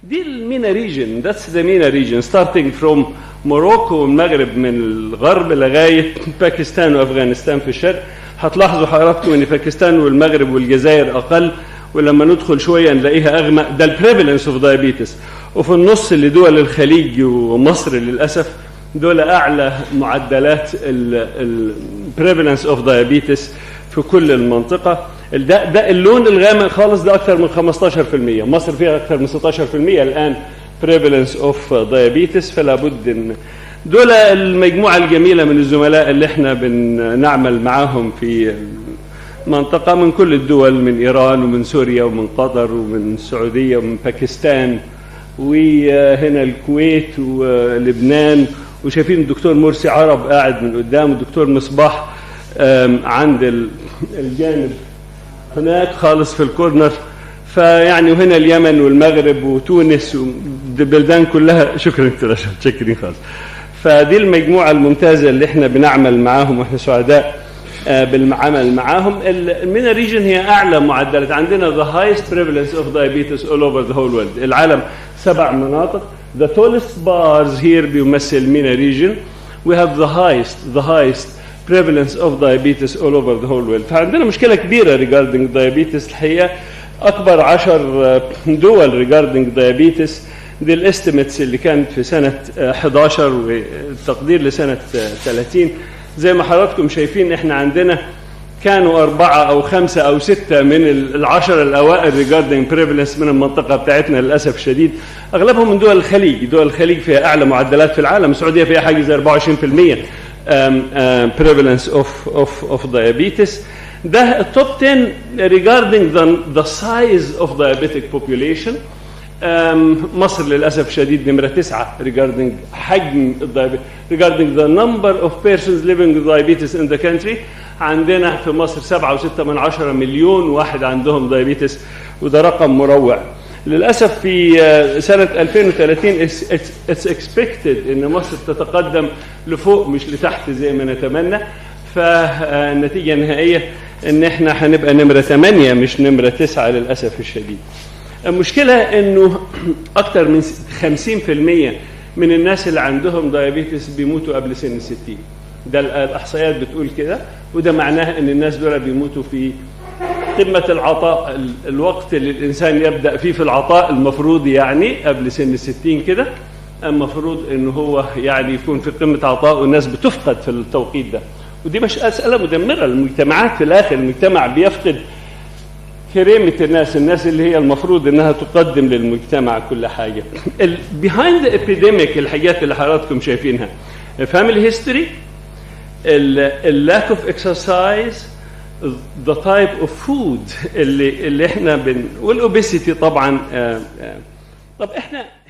دي المينا ريجن ذاتس ذا مينا ريجن ستارتنج فروم موروكو والمغرب من الغرب لغايه باكستان وافغانستان في الشرق هتلاحظوا حضراتكم ان باكستان والمغرب والجزائر اقل ولما ندخل شويه نلاقيها اغمق ده البريفالنس اوف دايابيتس وفي النص اللي دول الخليج ومصر للاسف دول اعلى معدلات البريفالنس اوف دايابيتس في كل المنطقه ده ده اللون الغامق خالص ده اكثر من 15% مصر فيها اكثر من 16% الان بريفالنس اوف دايابيتس فلا بد ان دول المجموعه الجميله من الزملاء اللي احنا بنعمل معاهم في منطقة من كل الدول من إيران ومن سوريا ومن قطر ومن السعودية ومن باكستان وهنا الكويت ولبنان وشايفين الدكتور مرسي عرب قاعد من قدام والدكتور مصباح عند الجانب هناك خالص في الكورنر فيعني وهنا اليمن والمغرب وتونس والبلدان كلها شكرا كثير شكرا خالص فدي المجموعة الممتازة اللي احنا بنعمل معاهم واحنا سعداء بالعمل معاهم المينا ريجن هي اعلى معدلات عندنا the highest prevalence of diabetes all over the whole world العالم سبع مناطق the tallest bars here بيمثل مينا ريجن we have the highest the highest prevalence of diabetes all over the whole world فعندنا مشكله كبيره regarding diabetes الحقيقه اكبر عشر دول regarding diabetes دي الاستيمتس اللي كانت في سنه 11 والتقدير لسنه 30 زي ما حضراتكم شايفين احنا عندنا كانوا أربعة أو خمسة أو ستة من العشر الأوائل ريجاردنج بريفلنس من المنطقة بتاعتنا للأسف الشديد أغلبهم من دول الخليج دول الخليج فيها أعلى معدلات في العالم السعودية فيها حاجة زي 24% prevalence of, of, of diabetes ده التوب 10 regarding the, the size of diabetic population مصر للاسف شديد نمره تسعه regarding حجم الدايابيتس regarding the number of persons living with diabetes in the country عندنا في مصر سبعة وستة من عشرة مليون واحد عندهم دايابيتس وده رقم مروع للأسف في سنة 2030 it's expected إن مصر تتقدم لفوق مش لتحت زي ما نتمنى فالنتيجة النهائية إن إحنا هنبقى نمرة 8 مش نمرة 9 للأسف الشديد. المشكلة انه اكتر من 50% من الناس اللي عندهم دايابيتس بيموتوا قبل سن ال 60 ده الاحصائيات بتقول كده وده معناه ان الناس دول بيموتوا في قمة العطاء الوقت اللي الانسان يبدا فيه في العطاء المفروض يعني قبل سن ال 60 كده المفروض ان هو يعني يكون في قمة عطاء والناس بتفقد في التوقيت ده ودي مش مسألة مدمرة للمجتمعات في الاخر المجتمع بيفقد كريمة الناس الناس اللي هي المفروض انها تقدم للمجتمع كل حاجة behind the epidemic الحاجات اللي حضراتكم شايفينها family history lack of exercise the type of food اللي اللي احنا بن والاوبيسيتي طبعا طب احنا